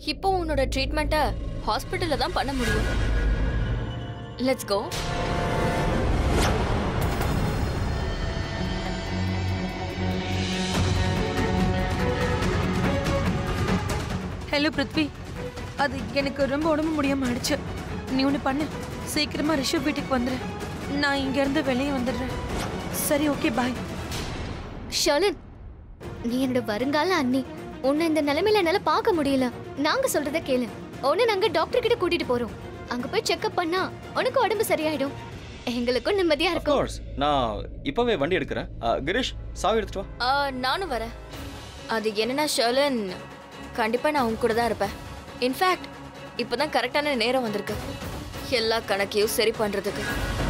இப்போ உன்னோட ட்ரீட்மெண்ட்டை ஹாஸ்பிட்டல்ல தான் பண்ண முடியும் லெட்ஸ் கோ ஹலோ பிருத்வி அது எனக்கு ரொம்ப உடம்பு முடியாம ஆயிடுச்சு நீ ஒன்று பண்ணு சீக்கிரமா ரிஷப் வீட்டுக்கு வந்துடு நான் இங்க இருந்து வெளியே வந்துடுறேன் சரி ஓகே பாய் ஷர்லின் நீ என்னோட வருங்கால அண்ணி உன்னை இந்த நிலைமையில என்னால பார்க்க முடியல நாங்க சொல்றத கேளு உன்னை நாங்க டாக்டர் கிட்ட கூட்டிட்டு போறோம் அங்க போய் செக்அப் பண்ணா உனக்கு உடம்பு சரியாயிடும் எங்களுக்கும் நிம்மதியா இருக்கும் கோர்ஸ் நான் இப்போவே வண்டி எடுக்கிறேன் அஹ், கிரீஷ் சாவி எடுத்துட்டு வா ஆ, நானும் வரேன் அது என்னன்னா ஷர்லன் கண்டிப்பா நான் உன் கூட தான் இருப்பேன் இன்ஃபேக்ட் இப்போதான் கரெக்டான நேரம் வந்திருக்கு எல்லா கணக்கையும் சரி பண்றதுக்கு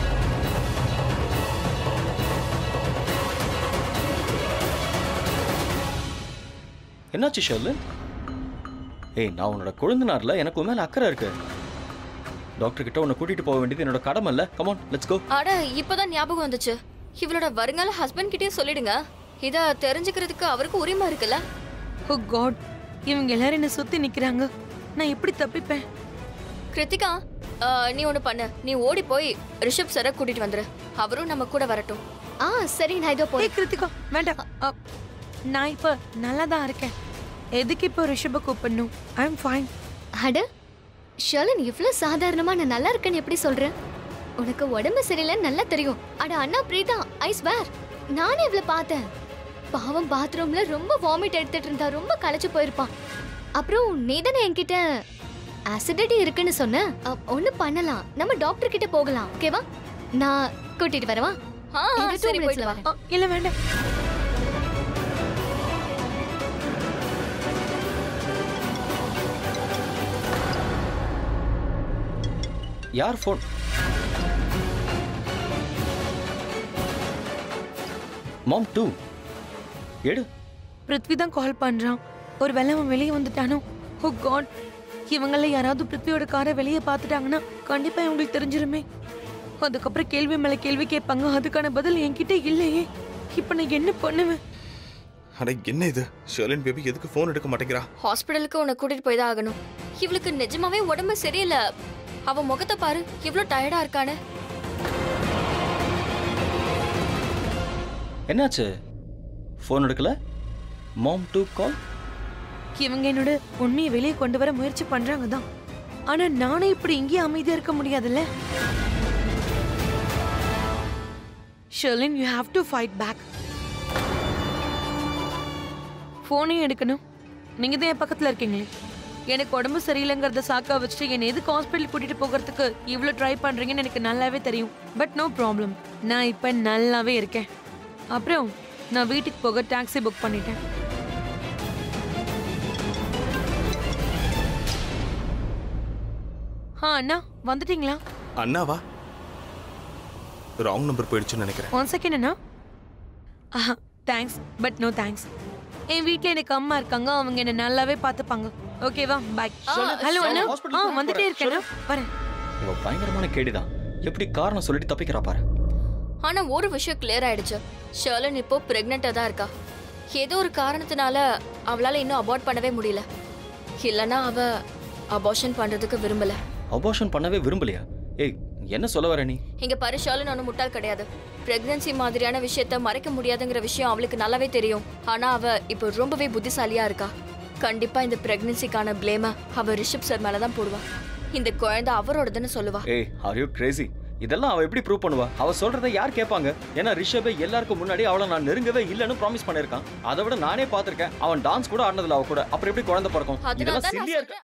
என்னாச்சு ஷர்லு ஏய் நான் உன்னோட கொழுந்தனார்ல எனக்கு உன் மேல அக்கறை இருக்கு டாக்டர் கிட்ட உன்னை கூட்டிட்டு போக வேண்டியது என்னோட கடமை இல்ல கமான் லெட்ஸ் கோ அட இப்போதான் ஞாபகம் வந்துச்சு இவளோட வருங்கால ஹஸ்பண்ட் கிட்டயே சொல்லிடுங்க இத தெரிஞ்சுக்கிறதுக்கு அவருக்கு உரிமை இருக்குல்ல ஓ காட் இவங்க எல்லாரும் என்ன சுத்தி நிக்கிறாங்க நான் எப்படி தப்பிப்பேன் கிருத்திகா ஆ, நீ ஒண்ணு பண்ணு நீ ஓடி போய் ரிஷப் சரை கூட்டிட்டு வந்துரு அவரும் நம்ம கூட வரட்டும் ஆ சரி நான் இதோ போறேன் ஏய் கிருத்திகா வேண்டாம் அ, நான் இப்ப நல்லா தான் இருக்கேன் எதுக்கு இப்போ ரிஷப கூப்பிடணும் ஐ எம் ஃபைன் அட ஷர்லின் இவ்வளவு சாதாரணமா நான் நல்லா இருக்கேன்னு எப்படி சொல்ற உனக்கு உடம்பு சரியில்லைன்னு நல்லா தெரியும் அட அண்ணா பிரீதா ஐஸ் வேர் நானே இவ்வளவு பார்த்தேன் பாவம் பாத்ரூம்ல ரொம்ப வாமிட் எடுத்துட்டு இருந்தா ரொம்ப களைச்சு போயிருப்பான் அப்புறம் நீ தானே என்கிட்ட அசிடிட்டி இருக்குன்னு சொன்ன ஒண்ணு பண்ணலாம் நம்ம டாக்டர் கிட்ட போகலாம் ஓகேவா நான் கூட்டிட்டு வரவா ஆ ஆ, எனக்கு two சரி minutes போயிட்டு ல வா வரேன். இல்ல வேண்டாம் யார் ஃபோன் மாம் டூ எடு பிருத்வி தான் கால் பண்றான் ஒருவேளை அவன் வெளியே வந்துட்டானோ ஓ காட் இவங்கள யாராவது பிருத்வியோட காரை வெளியே பார்த்துட்டாங்கன்னா கண்டிப்பா இவங்களுக்கு தெரிஞ்சிருமே அதுக்கப்புறம் கேள்வி மேல கேள்வி கேட்பாங்க அதுக்கான பதில் என்கிட்ட இல்லையே இப்ப நான் என்ன பண்ணுவேன் அட என்ன இது ஷர்லின் பேபி எதுக்கு ஃபோன் எடுக்க மாட்டேங்கிறா ஹாஸ்பிடலுக்கு உன்னை கூட்டிட்டு போய் தான் ஆகணும் இவளுக்கு நிஜமாவே உடம்பு சரியில்லை அவ முகத்தை பாரு எவ்வளவு டயர்டா இருக்கான்னு என்னாச்சு ஃபோன் எடுக்கல மாம் டூ கால் இவங்க என்னோட உண்மையை வெளியே கொண்டு வர முயற்சி பண்றாங்க தான் ஆனா நானே இப்படி இங்கேயே அமைதியா இருக்க முடியாதுல்ல Sharlin you have to fight back ஃபோனையும் எடுக்கணும் நீங்க தான் என் பக்கத்துல இருக்கீங்களே எனக்கு உடம்பு சரியில்லைங்கிறத சாக்கா வச்சுட்டு என்னை எதுக்கு ஹாஸ்பிட்டல் கூட்டிட்டு போகிறதுக்கு இவ்வளோ ட்ரை பண்றீங்கன்னு எனக்கு நல்லாவே தெரியும் பட் நோ ப்ராப்ளம் நான் இப்போ நல்லாவே இருக்கேன் அப்புறம் நான் வீட்டுக்கு போக டாக்ஸி புக் பண்ணிட்டேன் ஆ அண்ணா வந்துட்டீங்களா அண்ணாவா ராங் நம்பர் போயிடுச்சுன்னு நினைக்கிறேன் ஒன் செகண்ட் அண்ணா ஆஹா தேங்க்ஸ் பட் நோ தேங்க்ஸ் என் வீட்டில் எனக்கு அம்மா இருக்காங்க அவங்க என்ன நல்லாவே பார்த்துப்பாங்க ஓகேவா பாய் ஹலோ அண்ணா hospital ஆ போறேன், வந்துட்டே போறேன். இருக்கேண்ணா வரேன் இவ பயங்கரமான கேடிதான் எப்படி காரணம் சொல்லிட்டு தப்பிக்கிறா பாரு ஆனா ஒரு விஷயம் கிளியர் ஆயிடுச்சு ஷர்லன் இப்போ பிரெக்னெண்டா தான் இருக்கா ஏதோ ஒரு காரணத்தினால அவளால இன்னும் அபார்ட் பண்ணவே முடியல இல்லனா அவ அபார்ஷன் பண்றதுக்கு விரும்பல அபார்ஷன் பண்ணவே விரும்பலையா ஏய் என்ன சொல்ல வர நீ இங்க பாரு ஷர்லன் ஒன்றும் முட்டாள் கிடையாது பிரெக்னன்சி மாதிரியான விஷயத்த மறைக்க முடியாதுங்கிற விஷயம் அவளுக்கு நல்லாவே தெரியும் ஆனா அவ இப்போ ரொம்பவே புத்திசாலியா இருக்கா கண்டிப்பா இந்த பிரெக்னன்சிக்கான பிளேம அவ ரிஷப் சார் மேல தான் போடுவா இந்த குழந்தை அவரோடதுன்னு சொல்லுவா ஏய் ஆர் யூ கிரேசி இதெல்லாம் அவ எப்படி ப்ரூவ் பண்ணுவா அவ சொல்றதை யார் கேட்பாங்க ஏன்னா ரிஷபே எல்லாருக்கும் முன்னாடி அவளை நான் நெருங்கவே இல்லைன்னு ப்ராமிஸ் பண்ணிருக்கான் அதை விட நானே பார்த்திருக்கேன் அவன் டான்ஸ் கூட ஆடினதுல அவ கூட அப்புறம் எப்படி குழந்தை பிறக்கும் அதனால இதெல்லாம் தான் நான் சில்லியா இருக்கு சொல்றேன்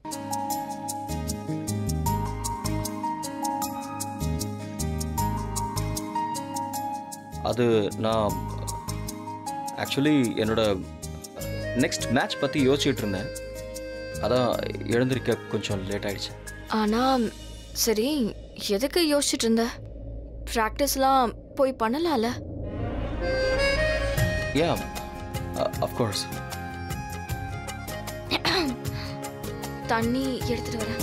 அது நான் ஆக்சுவலி என்னோட நெக்ஸ்ட் மேட்ச் பற்றி யோசிச்சுட்டு இருந்தேன் அதான் எழுந்திருக்க கொஞ்சம் லேட் ஆயிடுச்சு ஆனா சரி எதுக்கு யோசிச்சுட்டு இருந்த ப்ராக்டிஸ்லாம் போய் பண்ணலாம்ல யா அஃப்கோர்ஸ் தண்ணி எடுத்துட்டு வரேன்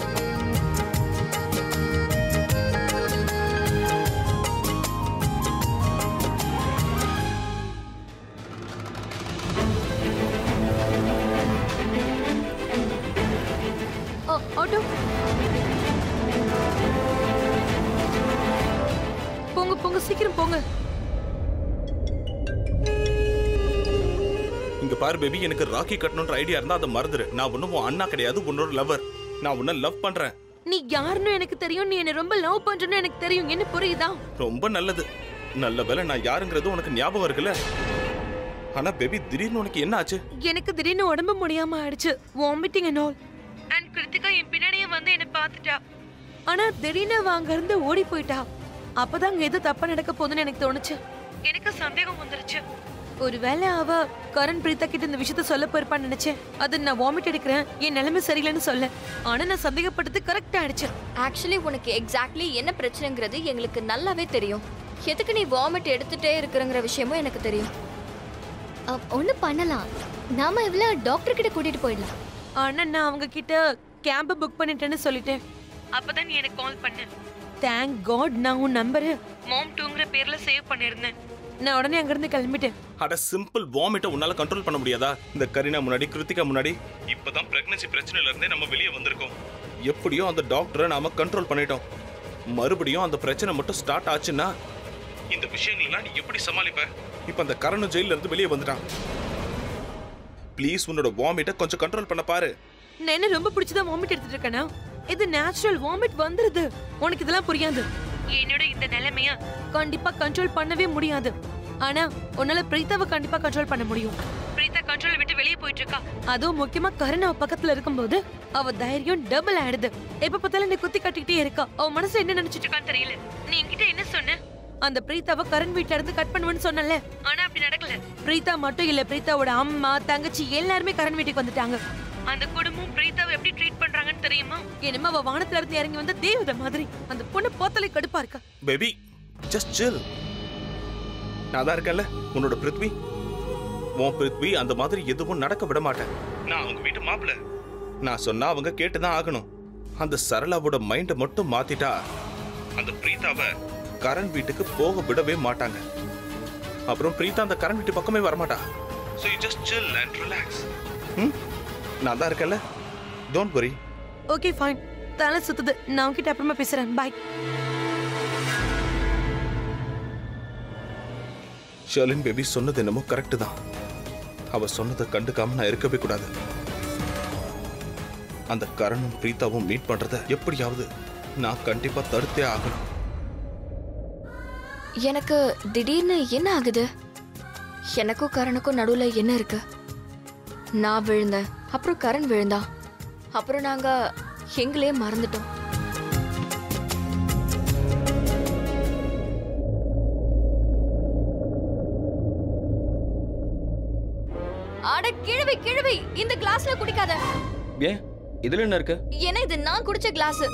ஓ ஆட்டோ போங்க போங்க சீக்கிரம் போங்க இங்க பாரு பேபி எனக்கு ராக்கி கட்டணுன்ற ஐடியா இருந்தா அதை மறந்துரு நான் ஒன்னும் உன் அண்ணா கிடையாது உன்னோட லவர் நான் உன்னை லவ் பண்றேன் நீ யாருன்னு எனக்கு தெரியும் நீ என்ன ரொம்ப லவ் பண்றன்னு எனக்கு தெரியும் என்ன புரியுதா ரொம்ப நல்லது நல்ல வேளை நான் யாருங்கிறது உனக்கு ஞாபகம் இருக்குல்ல ஆனா பேபி திடீர்னு உனக்கு என்ன ஆச்சு எனக்கு திடீர்னு உடம்பு முடியாம ஆயிடுச்சு vomiting and all and Kiruthika என் பின்னாடியே வந்து என்ன பார்த்துட்டா ஆனா திடீர்னு அவ அங்க இருந்து ஓடி போயிட்டா அப்பதான் அங்க ஏதோ தப்பா நடக்க போகுதுன்னு எனக்கு தோணுச்சு எனக்கு சந்தேகம் வந்துருச்சு ஒருவேளை அவ கரண் பிரீதா கிட்ட இந்த விஷயத்த சொல்ல போயிருப்பான்னு நினைச்சேன் அது நான் வாமிட் எடுக்கிறேன் என் நிலைமை சரியில்லைன்னு சொல்ல ஆனா நான் சந்தேகப்பட்டது கரெக்ட் ஆயிடுச்சு ஆக்சுவலி உனக்கு எக்ஸாக்ட்லி என்ன பிரச்சனைங்கிறது எங்களுக்கு நல்லாவே தெரியும் எதுக்கு நீ வாமிட் எடுத்துட்டே இருக்கிறங்கிற விஷயமும் எனக்கு தெரியும் ஒன்று பண்ணலாம் நாம இவ்வளோ டாக்டர் கிட்ட கூட்டிட்டு போயிடலாம் ஆனா நான் அவங்க கிட்ட கேம்ப புக் பண்ணிட்டேன்னு சொல்லிட்டேன் அப்பதான் நீ எனக்கு கால் பண்ண தேங்க் காட் நான் உன் நம்பரு மாம் டூங்கிற பேர்ல சேவ் பண்ணிருந்தேன் நான் உடனே அங்கிருந்து கிளம்பிட்டேன் அட சிம்பிள் வாமிட்ட உன்னால கண்ட்ரோல் பண்ண முடியாதா இந்த கரீனா முன்னாடி கிருத்திகா முன்னாடி இப்பதான் பிரெக்னன்சி பிரச்சனையில இருந்தே நம்ம வெளியே வந்திருக்கோம் எப்படியோ அந்த டாக்டரை நாம கண்ட்ரோல் பண்ணிட்டோம் மறுபடியும் அந்த பிரச்சனை மட்டும் ஸ்டார்ட் ஆச்சுன்னா இந்த விஷயங்கள்லாம் நீ எப்படி சமாளிப்ப இப்ப அந்த கரணு ஜெயில இருந்து வெளியே வந்துட்டான் ப்ளீஸ் உன்னோட வாமிட்ட கொஞ்சம் கண்ட்ரோல் பண்ண பாரு நான் என்ன ரொம்ப பிடிச்சதா வாமிட் எடுத்துட்டு இருக்கேனா இது நேச்சுரல் வாமிட் வந்துருது உனக்கு இதெல்லாம் புரியாது என்னோட இந்த நிலைமைய கண்டிப்பா கண்ட்ரோல் பண்ணவே முடியாது ஆனா உன்னால பிரீத்தாவை கண்டிப்பா கண்ட்ரோல் பண்ண முடியும் பிரீத்தா கண்ட்ரோல் விட்டு வெளியே போயிட்டு இருக்கா அதுவும் முக்கியமா கருணா பக்கத்துல இருக்கும்போது அவ தைரியம் டபுள் ஆயிடுது எப்ப பார்த்தாலும் நீ குத்தி கட்டிக்கிட்டே இருக்கா அவ மனசுல என்ன நினைச்சிட்டு இருக்கான்னு தெரியல நீ என்கிட்ட என்ன சொன்ன அந்த பிரீத்தாவை கரண் வீட்ல இருந்து கட் பண்ணுவேன்னு சொன்னல ஆனா அப்படி நடக்கல பிரீத்தா மட்டும் இல்ல பிரீத்தாவோட அம்மா தங்கச்சி எல்லாருமே கரண் வீட்டுக்கு வந்துட்டாங்க அந்த குடும்பம் பிரீத்தாவை எப்படி ட்ரீட் பண்றாங்கன்னு தெரியுமா என்னமோ அவ வானத்துல இருந்து இறங்கி வந்த தேவதை மாதிரி அந்த பொண்ணு போத்தலை கடுப்பா இருக்கா பேபி ஜஸ்ட் chill நான் தான் இருக்கேன்ல உன்னோட பிருத்வி உன் பிருத்வி அந்த மாதிரி எதுவும் நடக்க விட மாட்டேன் நான் அவங்க வீட்டு மாப்பிள்ள நான் சொன்னா அவங்க கேட்டுதான் ஆகணும் அந்த சரளாவோட மைண்டை மட்டும் மாத்திட்டா அந்த பிரீதாவை கரண் வீட்டுக்கு போக விடவே மாட்டாங்க அப்புறம் பிரீதா அந்த கரண் வீட்டு பக்கமே வரமாட்டா so you just chill and relax ம் நான் தான் இருக்கேன்ல டோன்ட் வரி ஓகே ஃபைன் தலை சுத்துது நான் உன்கிட்ட அப்புறமா பேசுறேன் பாய் ஷர்லின் பேபி சொன்னது என்னமோ கரெக்டு தான் அவ சொன்னதை கண்டுக்காம நான் இருக்கவே கூடாது அந்த கரணும் பிரீதாவும் மீட் பண்றத எப்படியாவது நான் கண்டிப்பா தடுத்தே ஆகணும் எனக்கு திடீர்னு என்ன ஆகுது எனக்கும் கரனுக்கும் நடுவுல என்ன இருக்கு நான் விழுந்தேன் அப்புறம் கரண் விழுந்தான் அப்புறம் நாங்க எங்களே மறந்துட்டோம் அட கிழவி கிழவி இந்த கிளாஸ்ல குடிக்காத ஏன் இதுல என்ன இருக்கு ஏன்னா இது நான் குடிச்ச கிளாஸ்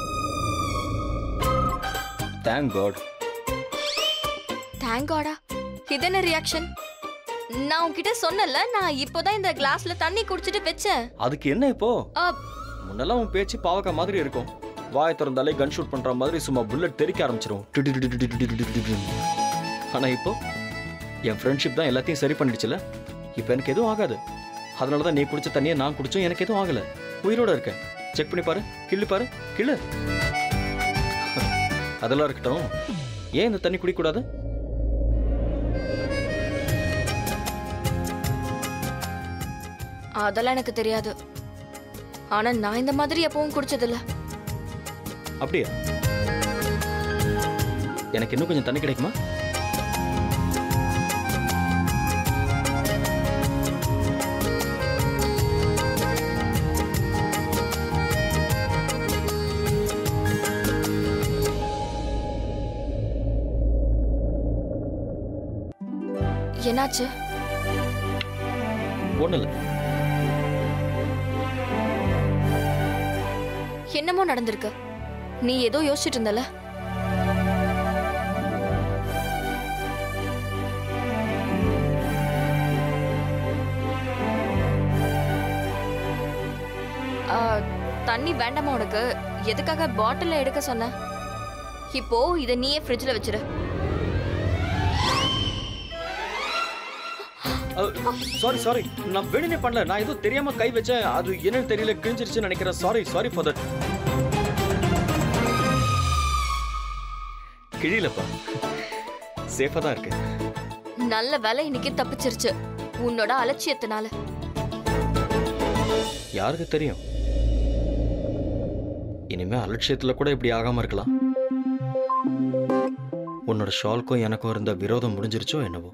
தேங்க் காட் தேங்க் காடா இது என்ன ரியாக்ஷன் நான் உன்கிட்ட சொன்னல நான் இப்போதான் இந்த கிளாஸ்ல தண்ணி குடிச்சிட்டு வச்சேன் அதுக்கு என்ன இப்போ அ, முன்னெல்லாம் உன் பேச்சு பாவக்கா மாதிரி இருக்கும் வாய் திறந்தாலே கன் ஷூட் பண்ற மாதிரி சும்மா புல்லட் தெறிக்க ஆரம்பிச்சிரும் டு டு டு டு டு டு டு டு டு டு. ஆனா இப்போ என் ஃப்ரெண்ட்ஷிப் தான் எல்லாத்தையும் சரி பண்ணிடுச்சுல இப்போ எனக்கு எதுவும் ஆகாது அதனால தான் நீ குடிச்ச தண்ணியை நான் குடிச்சும் எனக்கு எதுவும் ஆகல உயிரோட இருக்கேன் செக் பண்ணி பாரு கிள்ளு பாரு கிள்ளு அதெல்லாம் இருக்கட்டும் ஏன் இந்த தண்ணி குடிக்கக்கூடாது அதெல்லாம் எனக்கு தெரியாது ஆனா நான் இந்த மாதிரி எப்பவும் குடிச்சதில்ல அப்படியா எனக்கு இன்னும் கொஞ்சம் தண்ணி கிடைக்குமா என்னாச்சு ஒன்றும் இல்லை என்னமோ நடந்திருக்கு நீ ஏதோ யோசிச்சுட்டு இருந்தல ஆ, தண்ணி வேண்டாமா உனக்கு எதுக்காக பாட்டில்ல எடுக்க சொன்ன இப்போ இதை நீயே ஃப்ரிட்ஜில் வச்சிரு சாரி சாரி நான் வேணுனே பண்ணல நான் ஏதோ தெரியாம கை வச்சேன் அது என்னன்னு தெரியல கிழிஞ்சிருச்சுன்னு நினைக்கிறேன் சாரி சாரி ஃபார் தட் கிழியலப்பா சேஃபா தான் இருக்கு நல்ல வேலை இன்னைக்கு தப்பிச்சிருச்சு உன்னோட அலட்சியத்தினால யாருக்கு தெரியும் இனிமே அலட்சியத்துல கூட இப்படி ஆகாம இருக்கலாம் உன்னோட ஷால்க்கும் எனக்கும் இருந்த விரோதம் முடிஞ்சிருச்சோ என்னவோ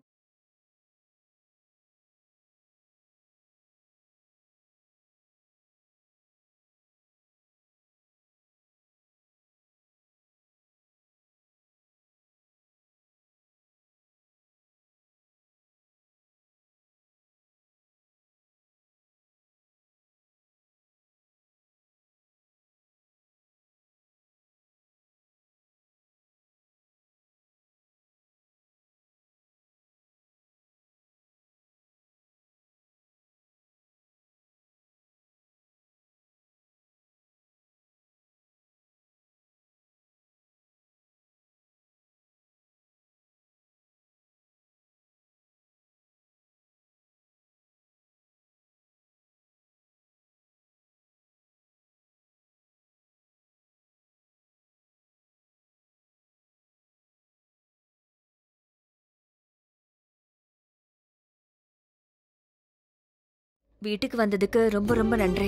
வீட்டுக்கு வந்ததுக்கு ரொம்ப ரொம்ப நன்றி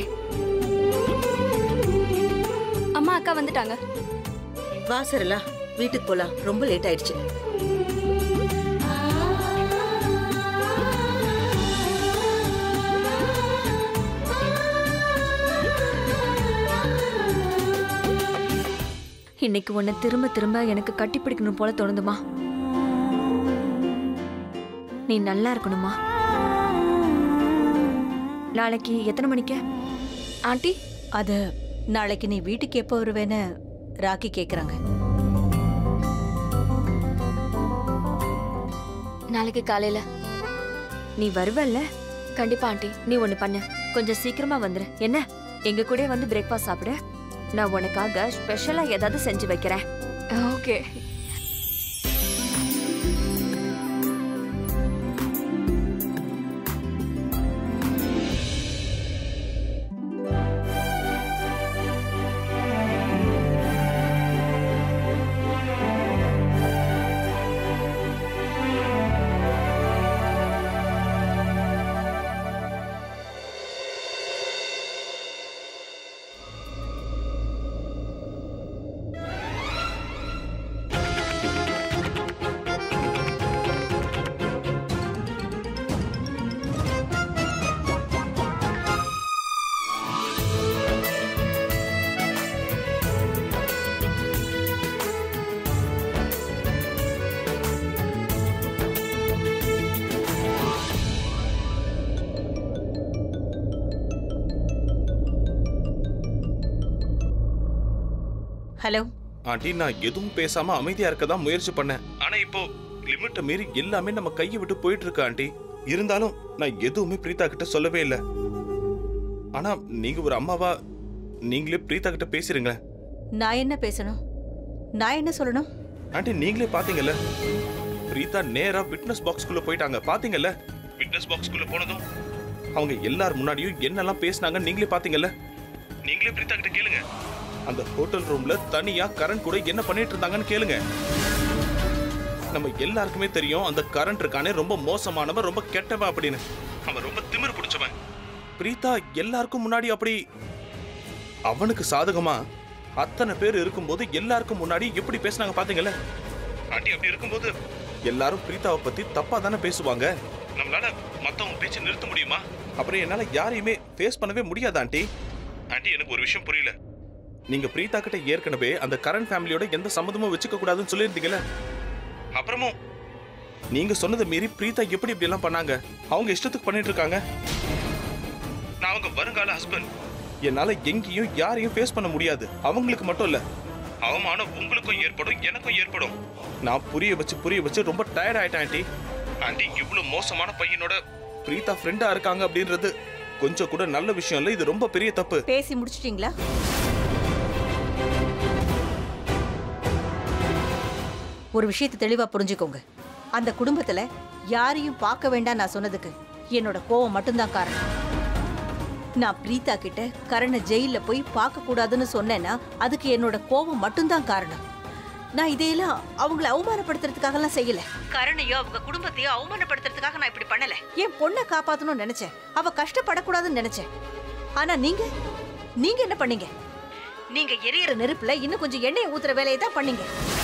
அம்மா அக்கா வந்துட்டாங்க வா சரலா வீட்டுக்கு போலாம் ரொம்ப லேட் ஆயிடுச்சு இன்னைக்கு உன்னை திரும்ப திரும்ப எனக்கு கட்டி பிடிக்கணும் போல தோணுதுமா நீ நல்லா இருக்கணுமா நாளைக்கு எத்தனை மணிக்கு ஆண்டி அத நாளைக்கு நீ வீட்டுக்கு எப்போ வருவேன்னு ராக்கி கேக்குறாங்க நாளைக்கு காலையில நீ வருவல்ல கண்டிப்பா ஆண்டி நீ ஒண்ணு பண்ணு கொஞ்சம் சீக்கிரமா வந்துரு என்ன எங்க கூட வந்து பிரேக்ஃபாஸ்ட் சாப்பிடு நான் உனக்காக ஸ்பெஷலா ஏதாவது செஞ்சு வைக்கிறேன் ஓகே ஹலோ ஆண்டி நான் எதுவும் பேசாம அமைதியா இருக்க தான் முயற்சி பண்ணேன் ஆனா இப்போ லிமிட்டை மீறி எல்லாமே நம்ம கையை விட்டு போயிட்டு இருக்கு ஆண்டி இருந்தாலும் நான் எதுவுமே பிரீதா கிட்ட சொல்லவே இல்லை ஆனா நீங்க ஒரு அம்மாவா நீங்களே பிரீதா கிட்ட பேசுறீங்களேன் நான் என்ன பேசணும் நான் என்ன சொல்லணும் ஆண்டி நீங்களே பாத்தீங்கல்ல பிரீதா நேரா விட்னஸ் பாக்ஸ்க்குள்ள போயிட்டாங்க பாத்தீங்கல்ல விட்னஸ் பாக்ஸ்க்குள்ள போனதும் அவங்க எல்லார் முன்னாடியும் என்னெல்லாம் பேசுனாங்க நீங்களே பாத்தீங்கல்ல நீங்களே பிரீதா கிட்ட கேளுங்க அந்த ஹோட்டல் ரூம்ல தனியா கரண் கூட என்ன பண்ணிட்டு இருந்தாங்கன்னு கேளுங்க நம்ம எல்லாருக்குமே தெரியும் அந்த கரண்ட் இருக்கானே ரொம்ப மோசமானவன் ரொம்ப கெட்டவன் அப்படின்னு அவன் ரொம்ப திமிரு பிடிச்சவன் பிரீதா எல்லாருக்கும் முன்னாடி அப்படி அவனுக்கு சாதகமா அத்தனை பேர் இருக்கும்போது எல்லாருக்கும் முன்னாடி எப்படி பேசுனாங்க பாத்தீங்கல்ல ஆண்டி அப்படி இருக்கும்போது எல்லாரும் பிரீதாவை பத்தி தப்பா தானே பேசுவாங்க நம்மளால மத்தவங்க பேச்சு நிறுத்த முடியுமா அப்புறம் என்னால யாரையுமே ஃபேஸ் பண்ணவே முடியாது ஆண்டி ஆண்டி எனக்கு ஒரு விஷயம் புரியல நீங்க பிரீதா கிட்ட ஏற்கனவே அந்த கரண்ட் ஃபேமிலியோட எந்த சம்மந்தமும் வச்சுக்க கூடாதுன்னு சொல்லியிருந்தீங்கல்ல அப்புறமும் நீங்க சொன்னதை மீறி பிரீதா எப்படி இப்படி எல்லாம் பண்ணாங்க அவங்க இஷ்டத்துக்கு பண்ணிட்டு இருக்காங்க நான் அவங்க வருங்கால ஹஸ்பண்ட் என்னால எங்கேயும் யாரையும் ஃபேஸ் பண்ண முடியாது அவங்களுக்கு மட்டும் இல்ல அவமானம் உங்களுக்கும் ஏற்படும் எனக்கும் ஏற்படும் நான் புரிய வச்சு புரிய வச்சு ரொம்ப டயர்ட் ஆயிட்டேன் ஆண்டி ஆண்டி இவ்வளவு மோசமான பையனோட பிரீதா ஃப்ரெண்டா இருக்காங்க அப்படின்றது கொஞ்சம் கூட நல்ல விஷயம் இல்ல இது ரொம்ப பெரிய தப்பு பேசி முடிச்சிட்டீங்களா ஒரு விஷயத்தை தெளிவா புரிஞ்சுக்கோங்க அந்த குடும்பத்துல யாரையும் பார்க்க வேண்டாம் நான் சொன்னதுக்கு என்னோட கோவம் மட்டும்தான் காரணம் நான் பிரீதா கிட்ட கரணை ஜெயில போய் பார்க்க கூடாதுன்னு சொன்னேன்னா அதுக்கு என்னோட கோவம் மட்டும்தான் காரணம் நான் இதையெல்லாம் அவங்கள அவமானப்படுத்துறதுக்காகலாம் செய்யல கரணையோ அவங்க குடும்பத்தையோ அவமானப்படுத்துறதுக்காக நான் இப்படி பண்ணல என் பொண்ணை காப்பாத்தணும்னு நினைச்சேன் அவ கஷ்டப்படக்கூடாதுன்னு நினைச்சேன் ஆனா நீங்க நீங்க என்ன பண்ணீங்க நீங்க எரியற நெருப்புல இன்னும் கொஞ்சம் எண்ணெய் ஊத்துற வேலையை தான் பண்ணீங்க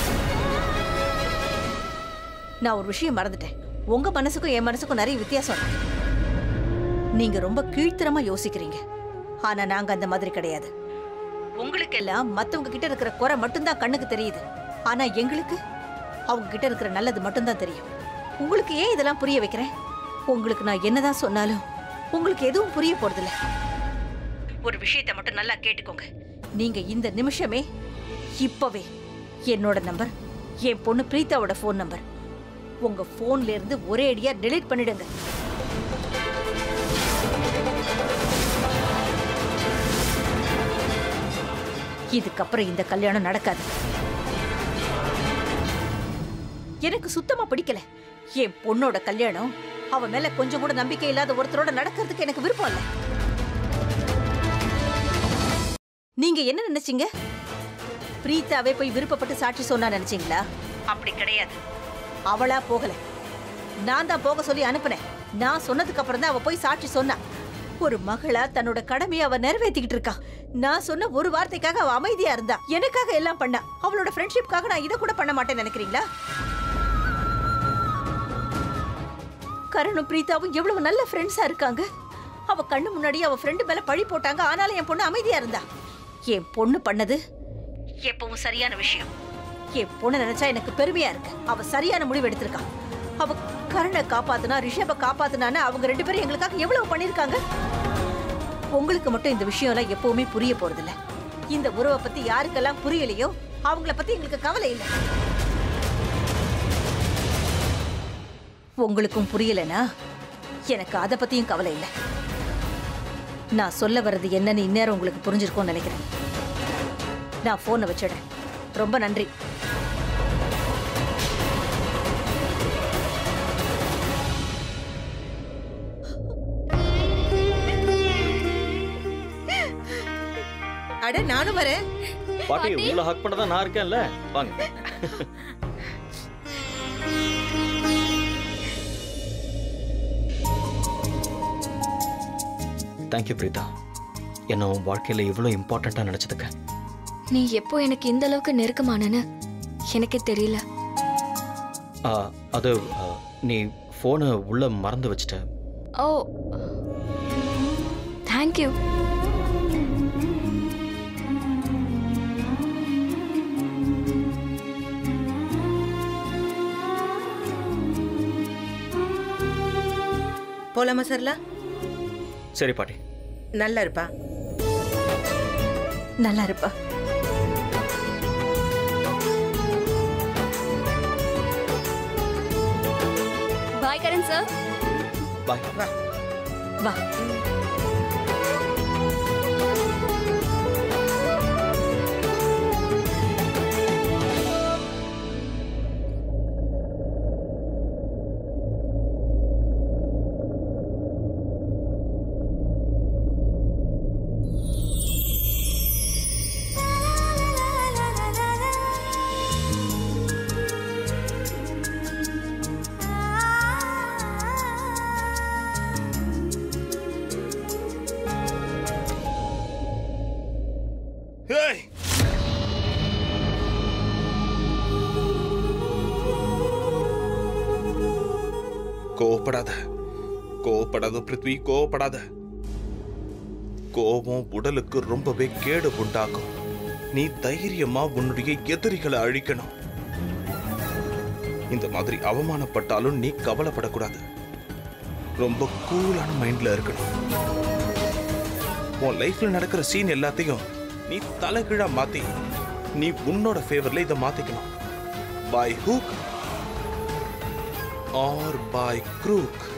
நான் ஒரு விஷயம் மறந்துட்டேன் உங்க மனசுக்கும் என் மனசுக்கும் நிறைய வித்தியாசம் இருக்கு நீங்க ரொம்ப கீழ்த்தரமா யோசிக்கிறீங்க ஆனா நாங்க அந்த மாதிரி கிடையாது உங்களுக்கு எல்லாம் மத்தவங்க கிட்ட இருக்கிற குறை மட்டும்தான் கண்ணுக்கு தெரியுது ஆனா எங்களுக்கு அவங்க கிட்ட இருக்கிற நல்லது மட்டும்தான் தெரியும் உங்களுக்கு ஏன் இதெல்லாம் புரிய வைக்கிறேன் உங்களுக்கு நான் என்னதான் சொன்னாலும் உங்களுக்கு எதுவும் புரிய போறதில்ல ஒரு விஷயத்தை மட்டும் நல்லா கேட்டுக்கோங்க நீங்க இந்த நிமிஷமே இப்பவே என்னோட நம்பர் என் பொண்ணு பிரீதாவோட ஃபோன் நம்பர் உங்க போன்ல இருந்து ஒரே அடியா டெலீட் பண்ணிடுங்க இதுக்கப்புறம் இந்த கல்யாணம் நடக்காது எனக்கு சுத்தமா பிடிக்கல என் பொண்ணோட கல்யாணம் அவ மேல கொஞ்சம் கூட நம்பிக்கை இல்லாத ஒருத்தரோட நடக்கிறதுக்கு எனக்கு விருப்பம் இல்ல நீங்க என்ன நினைச்சீங்க பிரீத்தாவே போய் விருப்பப்பட்டு சாட்சி சொன்னா நினைச்சீங்களா அப்படி கிடையாது அவளா போகல நான் தான் போக சொல்லி அனுப்புனேன் நான் சொன்னதுக்கு அப்புறம் தான் அவ போய் சாட்சி சொன்னா ஒரு மகளா தன்னோட கடமையை அவ நிறைவேற்றிக்கிட்டு இருக்கா நான் சொன்ன ஒரு வார்த்தைக்காக அவ அமைதியா இருந்தா எனக்காக எல்லாம் பண்ணா அவளோட ஃப்ரெண்ட்ஷிப்காக நான் இதை கூட பண்ண மாட்டேன்னு நினைக்கிறீங்களா கரணும் பிரீதாவும் எவ்வளவு நல்ல ஃப்ரெண்ட்ஸா இருக்காங்க அவ கண்ணு முன்னாடி அவ ஃப்ரெண்டு மேல பழி போட்டாங்க ஆனாலும் என் பொண்ணு அமைதியா இருந்தா என் பொண்ணு பண்ணது எப்பவும் சரியான விஷயம் என் பொண்ணு நினைச்சா எனக்கு பெருமையா இருக்கு அவ சரியான முடிவு எடுத்திருக்கா அவ கரணை காப்பாத்துனா ரிஷப காப்பாத்துனான்னு அவங்க ரெண்டு பேரும் எங்களுக்காக எவ்வளவு பண்ணிருக்காங்க உங்களுக்கு மட்டும் இந்த விஷயம் எல்லாம் எப்பவுமே புரிய போறதில்ல இந்த உறவை பத்தி யாருக்கெல்லாம் புரியலையோ அவங்கள பத்தி எங்களுக்கு கவலை இல்லை உங்களுக்கும் புரியலனா எனக்கு அதை பத்தியும் கவலை இல்லை நான் சொல்ல வர்றது என்னன்னு இந்நேரம் உங்களுக்கு புரிஞ்சிருக்கும்னு நினைக்கிறேன் நான் போனை வச்சிடுறேன் ரொம்ப நன்றி அட நானும் வரேன் பாட்டி உங்களை ஹக் பண்ண தான் நான் இருக்கேன்ல வாங்க தேங்க்யூ பிரீதா என்ன உன் வாழ்க்கையில் இவ்வளோ இம்பார்ட்டண்ட்டாக நினச்சதுக்கு நீ எப்போ எனக்கு இந்த அளவுக்கு நெருக்கமானன்னு எனக்கே தெரியல அது ஆ, நீ ஃபோனை உள்ள மறந்து வச்சிட்ட ஓ தேங்க்யூ போலாமா சரலா சரி பாட்டி நல்லா இருப்பா நல்லா இருப்பா பாய் கரண் சார் பாய் வா வா ஏய் கோவப்படாத கோவப்படாத பிருத்வி கோவப்படாத கோபம் உடலுக்கு ரொம்பவே கேடு உண்டாக்கும் நீ தைரியமா உன்னுடைய எதிரிகளை அழிக்கணும் இந்த மாதிரி அவமானப்பட்டாலும் நீ கவலைப்படக்கூடாது ரொம்ப கூலான மைண்ட்ல இருக்கணும் உன் லைஃப்ல நடக்கிற சீன் எல்லாத்தையும் நீ தலைகீழா மாத்தி நீ உன்னோட ஃபேவர்ல இதை மாத்திக்கணும் by hook or by crook